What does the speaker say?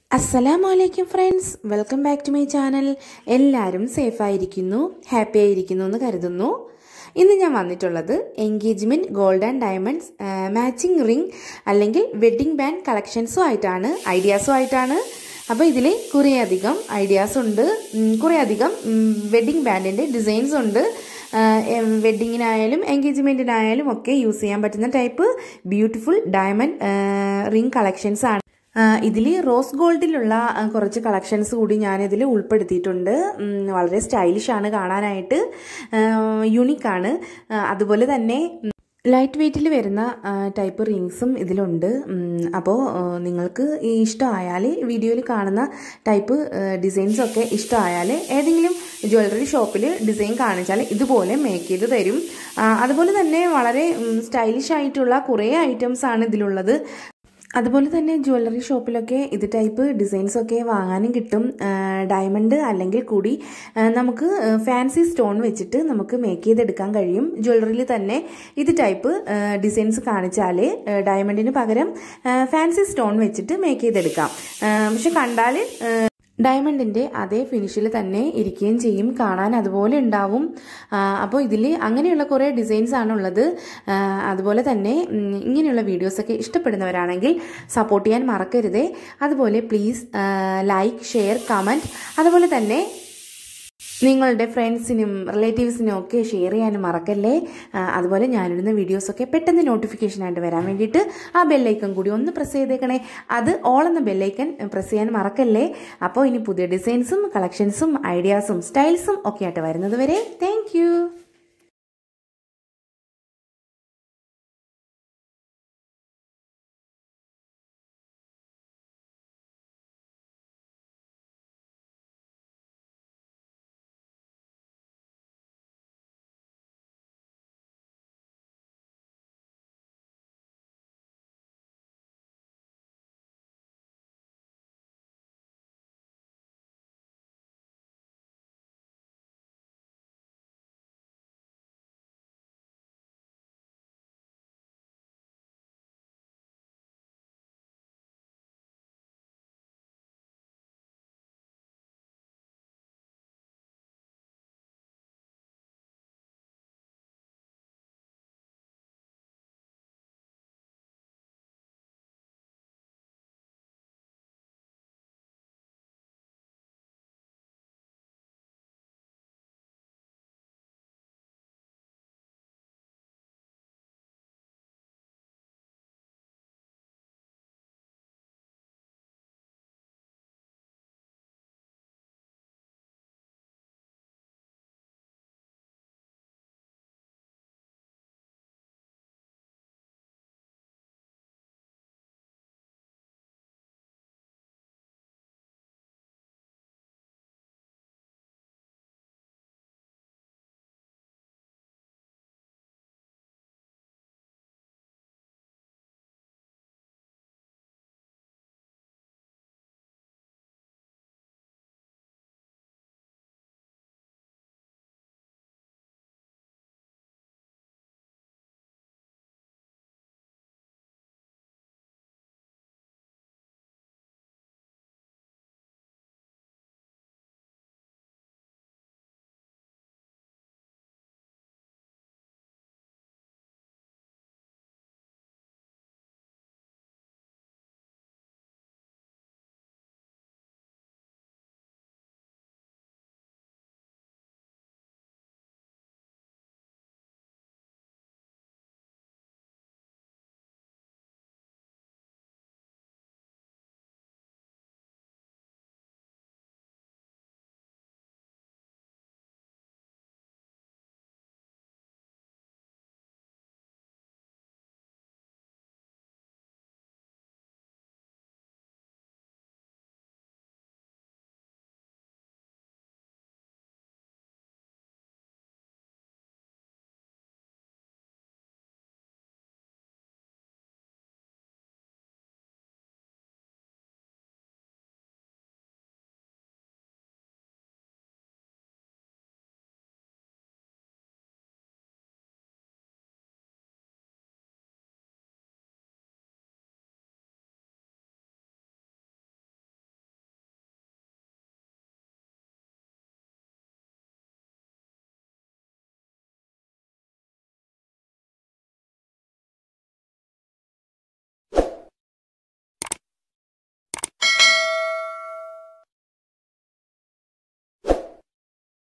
അസ്സലാമു അലൈക്കും friends welcome back to my channel എല്ലാവരും സേഫായിരിക്കുന്നു ഹാപ്പി ആയിരിക്കുന്നു എന്ന് കരുതുന്നു ഇന്ന് ഞാൻ വന്നിട്ടുള്ളത് engagement gold and diamonds matching ring അല്ലെങ്കിൽ വെഡ്ഡിംഗ് ബാൻഡ് കളക്ഷൻസും ആയിട്ടാണ് ഐഡിയാസും ആയിട്ടാണ് അപ്പോൾ ഇതിൽ കുറേയധികം ഐഡിയാസ് ഉണ്ട് ഉം, കുറേയധികം വെഡ്ഡിംഗ് ബാൻഡിൻ്റെ ഡിസൈൻസ് ഉണ്ട് വെഡ്ഡിങ്ങിനായാലും എൻഗേജ്മെൻറ്റിനായാലും ഒക്കെ യൂസ് ചെയ്യാൻ പറ്റുന്ന type beautiful diamond ring collections ആണ് ഇതിൽ റോസ് ഗോൾഡിലുള്ള ആ, കുറച്ച് കളക്ഷൻസ് കൂടി ഞാനിതിൽ ഉൾപ്പെടുത്തിയിട്ടുണ്ട് ഉം, വളരെ സ്റ്റൈലിഷ് ആണ് കാണാനായിട്ട് യുണീക്കാണ് അതുപോലെ തന്നെ ലൈറ്റ് വെയ്റ്റിൽ വരുന്ന ടൈപ്പ് റിങ്സും ഇതിലുണ്ട് അപ്പോൾ നിങ്ങൾക്ക് ഈ ഇഷ്ടമായാൽ വീഡിയോയിൽ കാണുന്ന ടൈപ്പ് ഡിസൈൻസ് ഒക്കെ ഇഷ്ടമായാൽ ഏതെങ്കിലും ജ്വല്ലറി ഷോപ്പിൽ ഡിസൈൻ കാണിച്ചാൽ ഇതുപോലെ മേക്ക് ചെയ്ത് തരും ആ, അതുപോലെ തന്നെ വളരെ സ്റ്റൈലിഷ് ആയിട്ടുള്ള കുറേ ഐറ്റംസ് ആണ് ഇതിലുള്ളത് അതുപോലെ തന്നെ ജ്വല്ലറി ഷോപ്പിലൊക്കെ ഇത് ടൈപ്പ് ഡിസൈൻസ് ഒക്കെ വാങ്ങാനും കിട്ടും ഡയമണ്ട് അല്ലെങ്കിൽ കൂടി ആ, നമുക്ക് ഫാൻസി സ്റ്റോൺ വെച്ചിട്ട് നമുക്ക് മേക്ക് ചെയ്തെടുക്കാൻ കഴിയും ജ്വല്ലറിയിൽ തന്നെ ഇത് ടൈപ്പ് ഡിസൈൻസ് കാണിച്ചാൽ ഡയമണ്ടിന് പകരം ഫാൻസി സ്റ്റോൺ വെച്ചിട്ട് മേക്ക് ചെയ്തെടുക്കാം ആ, പക്ഷെ കണ്ടാൽ ഡയമണ്ടിൻ്റെ അതേ ഫിനിഷിൽ തന്നെ ഇരിക്കുകയും ചെയ്യും കാണാൻ അതുപോലെ ഉണ്ടാവും അപ്പോൾ ഇതിൽ അങ്ങനെയുള്ള കുറേ ഡിസൈൻസ് ആണുള്ളത് ആ, അതുപോലെ തന്നെ ഉം, ഇങ്ങനെയുള്ള വീഡിയോസൊക്കെ ഇഷ്ടപ്പെടുന്നവരാണെങ്കിൽ സപ്പോർട്ട് ചെയ്യാൻ മറക്കരുതേ അതുപോലെ പ്ലീസ് ലൈക്ക് ഷെയർ കമൻറ്റ് അതുപോലെ തന്നെ നിങ്ങളുടെ ഫ്രണ്ട്സിനും റിലേറ്റീവ്സിനും ഒക്കെ ഷെയർ ചെയ്യാനും മറക്കല്ലേ ആ, അതുപോലെ ഞാനിടുന്ന വീഡിയോസൊക്കെ പെട്ടെന്ന് നോട്ടിഫിക്കേഷനായിട്ട് വരാൻ വേണ്ടിയിട്ട് ആ ബെല്ലൈക്കൺ കൂടി ഒന്ന് പ്രസ് ചെയ്തേക്കണേ അത് ഓൾ എന്ന ബെല്ലൈക്കൺ പ്രസ് ചെയ്യാൻ മറക്കല്ലേ അപ്പോൾ ഇനി പുതിയ ഡിസൈൻസും കളക്ഷൻസും ഐഡിയാസും സ്റ്റൈൽസും ഒക്കെ ആയിട്ട് വരുന്നത് വരെ താങ്ക്